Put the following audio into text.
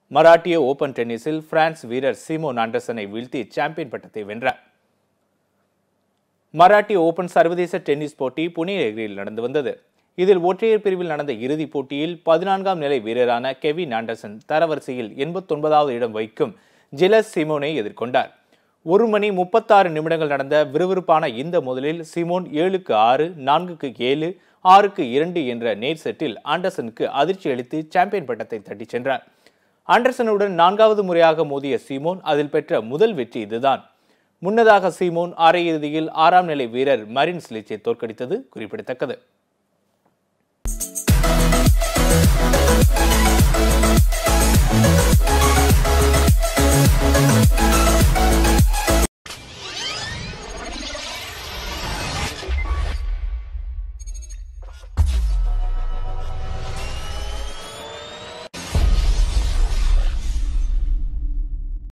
மராட்டிய open டென்னிஸில் France வீரர் சீமோன் ஆண்டர்சனை வீழ்த்தி சாம்பியன் பட்டத்தை வென்றார் மராட்டிய ஓபன் சர்வதேச டென்னிஸ் போட்டி புனேயில் நடந்து வந்தது இதில் ஒற்றையர் பிரிவில் நடந்த இறுதிப் போட்டியில் பதினான்காம் நிலை வீரரான கெவின் ஆண்டர்சன் தரவரிசையில் எண்பத்தொன்பதாவது இடம் வைக்கும் ஜிலஸ் சிமோனை எதிர்கொண்டார் ஒரு மணி முப்பத்தாறு நிமிடங்கள் நடந்த விறுவிறுப்பான இந்த முதலில் சிமோன் ஏழுக்கு ஆறு நான்குக்கு ஏழு ஆறுக்கு இரண்டு என்ற நேர் செட்டில் ஆண்டர்சனுக்கு அதிர்ச்சி அளித்து சாம்பியன் பட்டத்தை தட்டிச் சென்றார் ஆண்டர்சனுடன் நான்காவது முறையாக மோதிய சீமோன் அதில் பெற்ற முதல் வெற்றி இதுதான் முன்னதாக சீமோன் அரையிறுதியில் ஆறாம் நிலை வீரர் மரின் ஸ்லிச்சை தோற்கடித்தது குறிப்பிடத்தக்கது